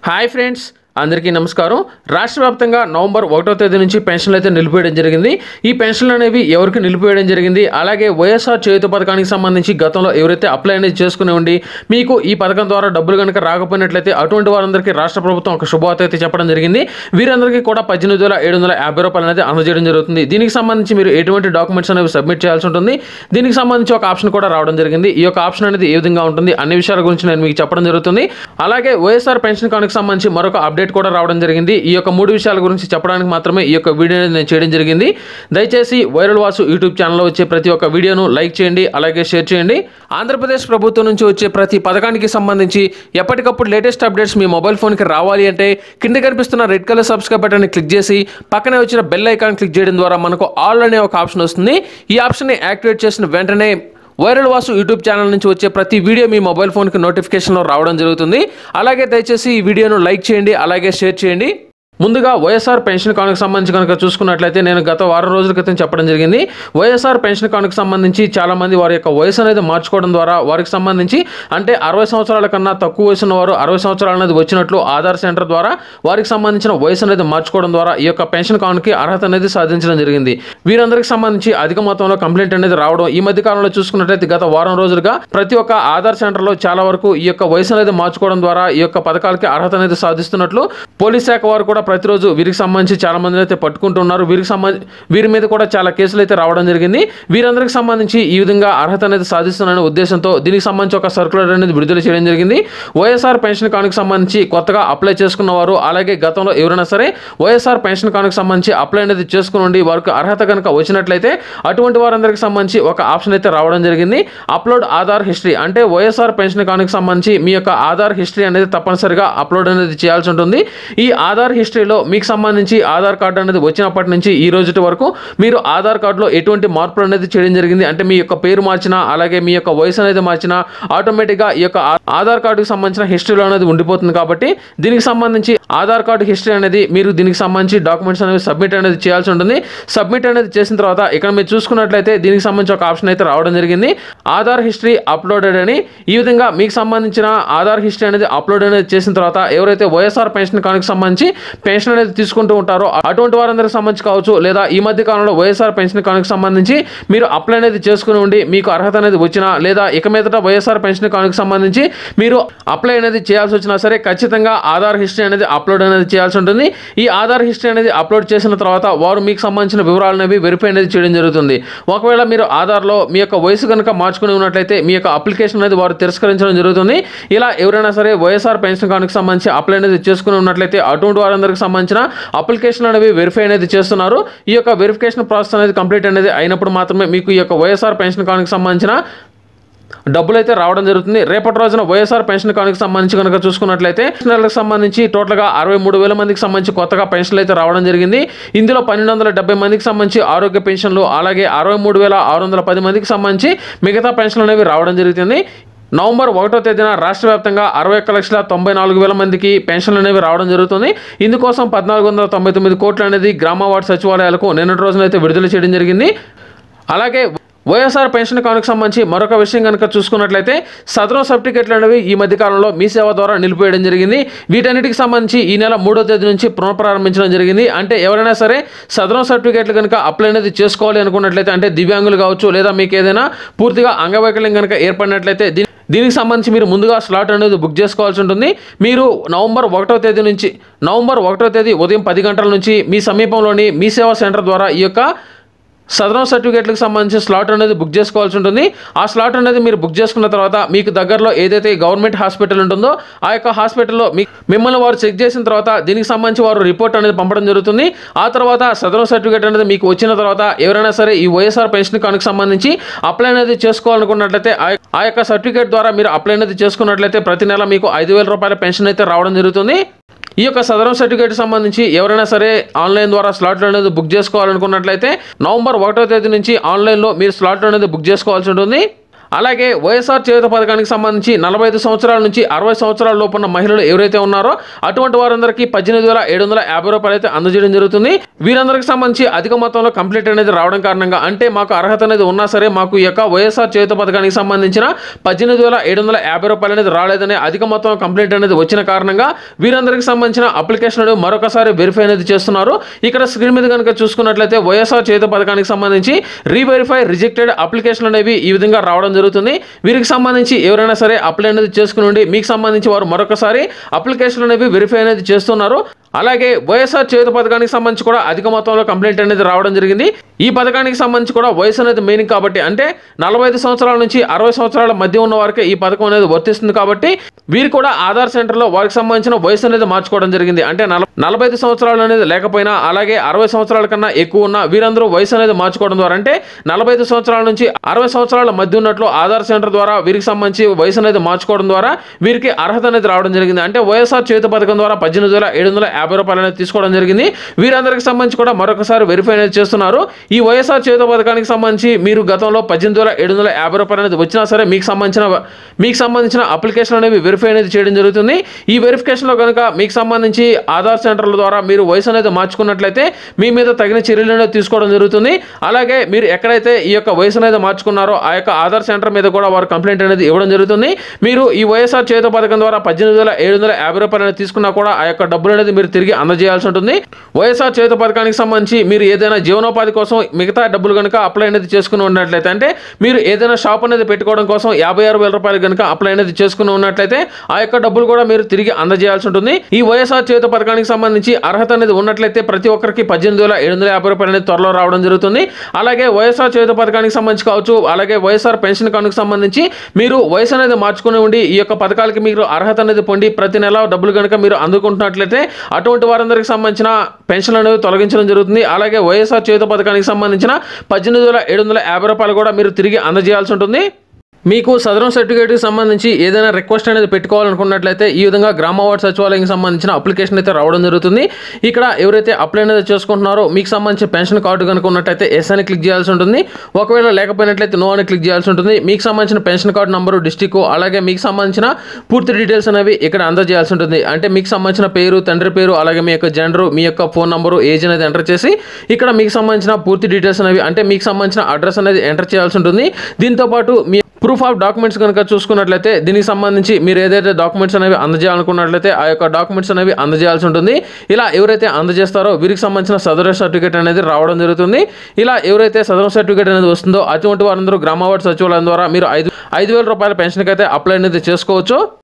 hi friends అందరికీ నమస్కారం రాష్ట్ర వ్యాప్తంగా నవంబర్ ఒకటో తేదీ నుంచి పెన్షన్లు అయితే నిలిపివేయడం జరిగింది ఈ పెన్షన్లు అనేవి ఎవరికి నిలిపివేయడం జరిగింది అలాగే వైఎస్ఆర్ చేయుత పథకానికి సంబంధించి గతంలో ఎవరైతే అప్లై అనేది చేసుకుని ఉండి మీకు ఈ పథకం ద్వారా డబ్బులు కనుక రాకపోయినట్లయితే అటువంటి వారందరికీ రాష్ట్ర ప్రభుత్వం ఒక శుభవార్త అయితే చెప్పడం జరిగింది వీరందరికీ కూడా పద్దెనిమిది వేల ఏడు వందల యాభై రూపాయలు అనేది అందజేయడం జరుగుతుంది దీనికి సంబంధించి మీరు ఎటువంటి డాక్యుమెంట్స్ అనేవి సబ్మిట్ చేయాల్సి ఉంటుంది దీనికి సంబంధించి ఒక ఆప్షన్ కూడా రావడం జరిగింది ఈ యొక్క ఆప్షన్ అనేది ఏ విధంగా ఉంటుంది అన్ని విషయాల గురించి నేను మీకు చెప్పడం జరుగుతుంది అలాగే వైఎస్ఆర్ పెన్షన్ కార్డుకి సంబంధించి మరొక అప్డేట్ కూడా రావడం జరిగింది ఈ యొక్క మూడు విషయాల గురించి చెప్పడానికి మాత్రమే ఈ యొక్క వీడియో అనేది నేను చేయడం జరిగింది దయచేసి వైరల్ వాసు యూట్యూబ్ ఛానల్లో వచ్చే ప్రతి ఒక్క వీడియోను లైక్ చేయండి అలాగే షేర్ చేయండి ఆంధ్రప్రదేశ్ ప్రభుత్వం నుంచి వచ్చే ప్రతి పథకానికి సంబంధించి ఎప్పటికప్పుడు లేటెస్ట్ అప్డేట్స్ మీ మొబైల్ ఫోన్కి రావాలి అంటే కింద కనిపిస్తున్న రెడ్ కలర్ సబ్స్క్రైబ్ బటన్ని క్లిక్ చేసి పక్కనే వచ్చిన బెల్ ఐకాన్ క్లిక్ చేయడం ద్వారా మనకు ఆల్ అనే ఒక ఆప్షన్ వస్తుంది ఈ ఆప్షన్ని యాక్టివేట్ చేసిన వెంటనే వైరల్ వాసు యూట్యూబ్ ఛానల్ నుంచి వచ్చే ప్రతి వీడియో మీ మొబైల్ ఫోన్కి నోటిఫికేషన్లో రావడం జరుగుతుంది అలాగే దయచేసి ఈ వీడియోను లైక్ చేయండి అలాగే షేర్ చేయండి ముందుగా వైఎస్ఆర్ పెన్షన్ కానుకు సంబంధించి కనుక చూసుకున్నట్లయితే నేను గత వారం రోజుల క్రితం చెప్పడం జరిగింది వైఎస్ఆర్ పెన్షన్ కానుకు సంబంధించి చాలా మంది వారి యొక్క వయసు అనేది మార్చుకోవడం ద్వారా వారికి సంబంధించి అంటే అరవై సంవత్సరాల కన్నా తక్కువ వయసు ఉన్నవారు అరవై సంవత్సరాలు అనేది వచ్చినట్లు ఆధార్ సెంటర్ ద్వారా వారికి సంబంధించిన వయసు అనేది మార్చుకోవడం ద్వారా ఈ యొక్క పెన్షన్ కానుకి అర్హత అనేది సాధించడం జరిగింది వీరందరికి సంబంధించి అధిక మొత్తంలో కంప్లైంట్ అనేది రావడం ఈ మధ్య కాలంలో చూసుకున్నట్లయితే గత వారం రోజులుగా ప్రతి ఒక్క ఆధార్ సెంటర్లో చాలా వరకు ఈ యొక్క వయసు అనేది మార్చుకోవడం ద్వారా ఈ యొక్క పథకాలకి అర్హత అనేది సాధిస్తున్నట్లు పోలీస్ శాఖ వారు కూడా ప్రతిరోజు వీరికి సంబంధించి చాలా మందిని అయితే పట్టుకుంటున్నారు వీరికి సంబంధించి వీరి మీద కూడా చాలా కేసులు అయితే రావడం జరిగింది వీరందరికి సంబంధించి ఈ విధంగా అర్హత అనేది సాధిస్తున్నారనే ఉద్దేశంతో దీనికి సంబంధించి ఒక సర్కులర్ అనేది విడుదల చేయడం జరిగింది వైఎస్ఆర్ పెన్షన్ కానుకు సంబంధించి కొత్తగా అప్లై చేసుకున్న వారు అలాగే గతంలో ఎవరైనా సరే వైఎస్ఆర్ పెన్షన్ కానుకు సంబంధించి అప్లై అనేది చేసుకుని ఉండి వారికి అర్హత కనుక వచ్చినట్లయితే అటువంటి వారందరికి సంబంధించి ఒక ఆప్షన్ అయితే రావడం జరిగింది అప్లోడ్ ఆధార్ హిస్టరీ అంటే వైఎస్ఆర్ పెన్షన్ కానుకు సంబంధించి మీ యొక్క ఆధార్ హిస్టరీ అనేది తప్పనిసరిగా అప్లోడ్ అనేది చేయాల్సి ఉంటుంది ఈ ఆధార్ హిస్టరీలో మీకు సంబంధించి ఆధార్ కార్డు అనేది వచ్చినప్పటి నుంచి ఈ రోజు వరకు మీరు ఆధార్ కార్డులో ఎటువంటి మార్పులు అనేది చేయడం జరిగింది అంటే మీ యొక్క పేరు మార్చినా అలాగే మీ యొక్క వయసు అనేది మార్చినా ఆటోమేటిక్గా ఈ యొక్క ఆ- ఆధార్ కార్డుకి సంబంధించిన హిస్టరీలో అనేది ఉండిపోతుంది కాబట్టి దీనికి సంబంధించి ఆధార్ కార్డు హిస్టరీ అనేది మీరు దీనికి సంబంధించి డాక్యుమెంట్స్ అనేవి సబ్మిట్ అనేది చేయాల్సి ఉంటుంది సబ్మిట్ అనేది చేసిన తర్వాత ఇక్కడ మీరు చూసుకున్నట్లయితే దీనికి సంబంధించి ఒక ఆప్షన్ అయితే రావడం జరిగింది ఆధార్ హిస్టరీ అప్లోడెడ్ అని ఈ విధంగా మీకు సంబంధించిన ఆధార్ హిస్టరీ అనేది అప్లోడ్ అనేది చేసిన తర్వాత ఎవరైతే వైఎస్ఆర్ పెన్షన్ కానుకు సంబంధించి పెన్షన్ అనేది తీసుకుంటూ ఉంటారో అటువంటి వారందరికి సంబంధించి కావచ్చు లేదా ఈ మధ్య కాలంలో వైఎస్ఆర్ పెన్షన్ కానుకు సంబంధించి మీరు అప్లై అనేది చేసుకుని ఉండి మీకు అర్హత అనేది వచ్చినా లేదా ఇక మీదట వైఎస్ఆర్ పెన్షన్ కానుకు సంబంధించి మీరు అప్లై అనేది చేయాల్సి వచ్చినా సరే ఖచ్చితంగా ఆధార్ హిస్టరీ అనేది అప్లోడ్ అనేది చేయాల్సి ఉంటుంది ఈ ఆధార్ హిస్టరీ అనేది అప్లోడ్ చేసిన తర్వాత వారు మీకు సంబంధించిన వివరాలు అనేవి వెరిఫై అనేది చేయడం జరుగుతుంది ఒకవేళ మీరు ఆధార్లో మీ యొక్క వయసు కనుక మార్చుకుని ఉన్నట్లయితే మీ యొక్క అప్లికేషన్ అనేది వారు తిరస్కరించడం జరుగుతుంది ఇలా ఎవరైనా సరే వైఎస్ఆర్ పెన్షన్ కార్డుకి సంబంధించి అప్లై అనేది చేసుకుని ఉన్నట్లయితే అటువంటి వారందరికి సంబంధించిన అప్లికేషన్ అనేవి వెరిఫై అనేది చేస్తున్నారు ఈ యొక్క వెరిఫికేషన్ ప్రాసెస్ అనేది కంప్లీట్ అనేది అయినప్పుడు మాత్రమే మీకు ఈ యొక్క వైఎస్ఆర్ పెన్షన్ కార్డుకి సంబంధించిన డబ్బులు అయితే రావడం జరుగుతుంది రేపటి రోజున వైఎస్ఆర్ పెన్షన్ కానుక సంబంధించి కనుక చూసుకున్నట్లయితే పెన్షనర్లకు సంబంధించి టోటల్గా అరవై మూడు వేల మందికి సంబంధించి కొత్తగా పెన్షన్లు అయితే రావడం జరిగింది ఇందులో పన్నెండు వందల డెబ్బై మందికి సంబంధించి ఆరోగ్య పెన్షన్లు అలాగే అరవై మూడు వేల ఆరు వందల పది మందికి సంబంధించి మిగతా పెన్షన్లు అనేవి రావడం జరుగుతుంది నవంబర్ ఒకటో తేదీన రాష్ట్ర వ్యాప్తంగా అరవై ఒక్క లక్షల తొంభై నాలుగు వేల మందికి పెన్షన్లు అనేవి రావడం జరుగుతుంది ఇందుకోసం పద్నాలుగు వందల తొంభై తొమ్మిది కోట్లు అనేది గ్రామ వార్డు సచివాలయాలకు నిన్నటి రోజున అయితే విడుదల చేయడం జరిగింది అలాగే వైఎస్ఆర్ పెన్షన్ కానుకు సంబంధించి మరొక విషయం కనుక చూసుకున్నట్లయితే సదరం సర్టిఫికెట్లు అనేవి ఈ మధ్య కాలంలో మీ సేవ ద్వారా నిలిపివేయడం జరిగింది వీటన్నిటికి సంబంధించి ఈ నెల మూడో తేదీ నుంచి పునఃప్రారంభించడం జరిగింది అంటే ఎవరైనా సరే సదరం సర్టిఫికెట్లు కనుక అప్లై అనేది చేసుకోవాలి అనుకున్నట్లయితే అంటే దివ్యాంగులు కావచ్చు లేదా మీకు ఏదైనా పూర్తిగా అంగవైకల్యం కనుక ఏర్పడినట్లయితే దీని దీనికి సంబంధించి మీరు ముందుగా స్లాట్ అనేది బుక్ చేసుకోవాల్సి ఉంటుంది మీరు నవంబర్ ఒకటో తేదీ నుంచి నవంబర్ ఒకటో తేదీ ఉదయం పది గంటల నుంచి మీ సమీపంలోని మీ సేవా సెంటర్ ద్వారా ఈ యొక్క సదరం సర్టిఫికేట్లకు సంబంధించిన స్లాట్ అనేది బుక్ చేసుకోవాల్సి ఉంటుంది ఆ స్లాట్ అనేది మీరు బుక్ చేసుకున్న తర్వాత మీకు దగ్గరలో ఏదైతే గవర్నమెంట్ హాస్పిటల్ ఉంటుందో ఆ యొక్క హాస్పిటల్లో మీ మిమ్మల్ని వారు చెక్ చేసిన తర్వాత దీనికి సంబంధించి వారు రిపోర్ట్ అనేది పంపడం జరుగుతుంది ఆ తర్వాత సదరం సర్టిఫికేట్ అనేది మీకు వచ్చిన తర్వాత ఎవరైనా సరే ఈ వైఎస్ఆర్ పెన్షన్ కానుకు సంబంధించి అప్లై అనేది చేసుకోవాలనుకున్నట్లయితే ఆ యొక్క- ఆ యొక్క సర్టిఫికేట్ ద్వారా మీరు అప్లై అనేది చేసుకున్నట్లయితే ప్రతి నెల మీకు ఐదు వేల రూపాయల పెన్షన్ అయితే రావడం జరుగుతుంది ఈ యొక్క సదరం సర్టిఫికేట్ సంబంధించి ఎవరైనా సరే ఆన్లైన్ ద్వారా స్లాట్లు అనేది బుక్ చేసుకోవాలనుకున్నట్లయితే నవంబర్ ఒకటో తేదీ నుంచి ఆన్లైన్లో మీరు స్లాట్లు అనేది బుక్ చేసుకోవాల్సి ఉంటుంది అలాగే వైఎస్ఆర్ చేయుత పథకానికి సంబంధించి నలభై ఐదు సంవత్సరాల నుంచి అరవై సంవత్సరాల లోపు ఉన్న మహిళలు ఎవరైతే ఉన్నారో అటువంటి వారందరికీ పద్దెనిమిది వేల ఏడు వందల యాభై రూపాయలు అయితే అందజేయడం జరుగుతుంది వీరందరికీ సంబంధించి అధిక మొత్తంలో కంప్లీట్ అనేది రావడం కారణంగా అంటే మాకు అర్హత అనేది ఉన్నా సరే మాకు ఈ యొక్క వైఎస్ఆర్ చేయుత పథకానికి సంబంధించిన పద్దెనిమిది వేల ఏడు వందల యాభై రూపాయలు అనేది రాలేదనే అధిక మొత్తం కంప్లీట్ అనేది వచ్చిన కారణంగా వీరందరికీ సంబంధించిన అప్లికేషన్ అనేది మరొకసారి వెరిఫై అనేది చేస్తున్నారు ఇక్కడ స్క్రీన్ మీద కనుక చూసుకున్నట్లయితే వైఎస్ఆర్ చేయుత పథకానికి సంబంధించి రీవెరిఫై రిజెక్టెడ్ అప్లికేషన్ అనేవి ఈ విధంగా రావడం జరుగుతుంది వీరికి సంబంధించి ఎవరైనా సరే అప్లై అనేది చేసుకుని ఉండి మీకు సంబంధించి వారు మరొకసారి అప్లికేషన్ అనేవి వెరిఫై అనేది చేస్తున్నారు అలాగే వైఎస్ఆర్ చేయుత పథకానికి సంబంధించి కూడా అధిక మొత్తంలో కంప్లైంట్ అనేది రావడం జరిగింది ఈ పథకానికి సంబంధించి కూడా వయసు అనేది మెయిన్ కాబట్టి అంటే నలభై ఐదు సంవత్సరాల నుంచి అరవై సంవత్సరాల మధ్య ఉన్న వారికి ఈ పథకం అనేది వర్తిస్తుంది కాబట్టి వీరు కూడా ఆధార్ సెంటర్లో వారికి సంబంధించిన వయసు అనేది మార్చుకోవడం జరిగింది అంటే నల- నలభై ఐదు సంవత్సరాలు అనేది లేకపోయినా అలాగే అరవై సంవత్సరాల కన్నా ఎక్కువ ఉన్న వీరందరూ వయసు అనేది మార్చుకోవడం ద్వారా అంటే నలభై ఐదు సంవత్సరాల నుంచి అరవై సంవత్సరాల మధ్య ఉన్నట్లు ఆధార్ సెంటర్ ద్వారా వీరికి సంబంధించి వయసు అనేది మార్చుకోవడం ద్వారా వీరికి అర్హత అనేది రావడం జరిగింది అంటే వైఎస్ఆర్ చేత పథకం ద్వారా పద్దెనిమిది వేల ఏడు వందల యాభై రూపాయలు అనేది తీసుకోవడం జరిగింది వీరందరికీ సంబంధించి కూడా మరొకసారి వెరిఫై అనేది చేస్తున్నారు ఈ వైఎస్ఆర్ చేత పథకానికి సంబంధించి మీరు గతంలో పద్దెనిమిది వేల ఏడు వందల యాభై రూపాయలు అనేది వచ్చినా సరే మీకు సంబంధించిన మీకు సంబంధించిన అప్లికేషన్ అనేవి వెరిఫై అనేది చేయడం జరుగుతుంది ఈ వెరిఫికేషన్లో కనుక మీకు సంబంధించి ఆధార్ సెంటర్ల ద్వారా మీరు వయసు అనేది మార్చుకున్నట్లయితే మీ మీద తగిన చర్యలు అనేది తీసుకోవడం జరుగుతుంది అలాగే మీరు ఎక్కడైతే ఈ యొక్క వయసు అనేది మార్చుకున్నారో ఆ యొక్క ఆధార్ సెంటర్ మీద కూడా వారు కంప్లైంట్ అనేది ఇవ్వడం జరుగుతుంది మీరు ఈ వైఎస్ఆర్ చేత పథకం ద్వారా పద్దెనిమిది వేల ఏడు వందల యాభై రూపాయలు అనేది తీసుకున్నా కూడా ఆ యొక్క డబ్బులు అనేది మీరు తిరిగి అందజేయాల్సి ఉంటుంది వైఎస్ఆర్ చేత పథకానికి సంబంధించి మీరు ఏదైనా జీవనోపాధి కోసం మిగతా డబ్బులు కనుక అప్లై అనేది చేసుకుని ఉన్నట్లయితే అంటే మీరు ఏదైనా షాప్ అనేది పెట్టుకోవడం కోసం యాభై ఆరు వేల రూపాయలు కనుక అప్లై అనేది చేసుకుని ఉన్నట్లయితే ఆ యొక్క డబ్బులు కూడా మీరు తిరిగి అందజేయాల్సి ఉంటుంది ఈ వైఎస్ఆర్ చేత పథకానికి సంబంధించి అర్హత అనేది ఉన్నట్లయితే ప్రతి ఒక్కరికి పద్దెనిమిది వేల ఏడు వందల యాభై రూపాయలు అనేది త్వరలో రావడం జరుగుతుంది అలాగే వైఎస్ఆర్ చేత పథకానికి సంబంధించి కావచ్చు అలాగే వైఎస్ఆర్ పెన్షన్ కానుకు సంబంధించి మీరు వయసు అనేది మార్చుకుని ఉండి ఈ యొక్క పథకాలకి మీరు అర్హత అనేది పొంది ప్రతి నెల డబ్బులు కనుక మీరు అందుకుంటున్నట్లయితే అటువంటి వారందరికి సంబంధించిన పెన్షన్ అనేది తొలగించడం జరుగుతుంది అలాగే వైఎస్ఆర్ చేత పథకానికి సంబంధించిన పద్దెనిమిది వేల ఏడు వందల యాభై రూపాయలు కూడా మీరు తిరిగి అందజేయాల్సి ఉంటుంది మీకు సదరం సర్టిఫికేట్కి సంబంధించి ఏదైనా రిక్వెస్ట్ అనేది పెట్టుకోవాలనుకున్నట్లయితే ఈ విధంగా గ్రామ వార్డ్ సచివాలయానికి సంబంధించిన అప్లికేషన్ అయితే రావడం జరుగుతుంది ఇక్కడ ఎవరైతే అప్లై అనేది చేసుకుంటున్నారో మీకు సంబంధించి పెన్షన్ కార్డు కనుక ఉన్నట్టయితే ఎస్ అని క్లిక్ చేయాల్సి ఉంటుంది ఒకవేళ లేకపోయినట్లయితే నో అని క్లిక్ చేయాల్సి ఉంటుంది మీకు సంబంధించిన పెన్షన్ కార్డు నంబరు డిస్టిక్ అలాగే మీకు సంబంధించిన పూర్తి డీటెయిల్స్ అనేవి ఇక్కడ అందజేయాల్సి ఉంటుంది అంటే మీకు సంబంధించిన పేరు తండ్రి పేరు అలాగే మీ యొక్క జెండరు మీ యొక్క ఫోన్ నంబరు ఏజ్ అనేది ఎంటర్ చేసి ఇక్కడ మీకు సంబంధించిన పూర్తి డీటెయిల్స్ అనేవి అంటే మీకు సంబంధించిన అడ్రస్ అనేది ఎంటర్ చేయాల్సి ఉంటుంది దీంతో పాటు మీ ప్రూఫ్ ఆఫ్ డాక్యుమెంట్స్ కనుక చూసుకున్నట్లయితే దీనికి సంబంధించి మీరు ఏదైతే డాక్యుమెంట్స్ అనేవి అందజేయాలనుకున్నట్లయితే ఆ యొక్క డాక్యుమెంట్స్ అనేవి అందజేయాల్సి ఉంటుంది ఇలా ఎవరైతే అందజేస్తారో వీరికి సంబంధించిన సదర సర్టిఫికేట్ అనేది రావడం జరుగుతుంది ఇలా ఎవరైతే సదరం సర్టిఫికేట్ అనేది వస్తుందో అటువంటి వారందరూ గ్రామ వార్డు సచివాలయం ద్వారా మీరు ఐదు ఐదు వేల రూపాయల పెన్షన్కి అయితే అప్లై అనేది చేసుకోవచ్చు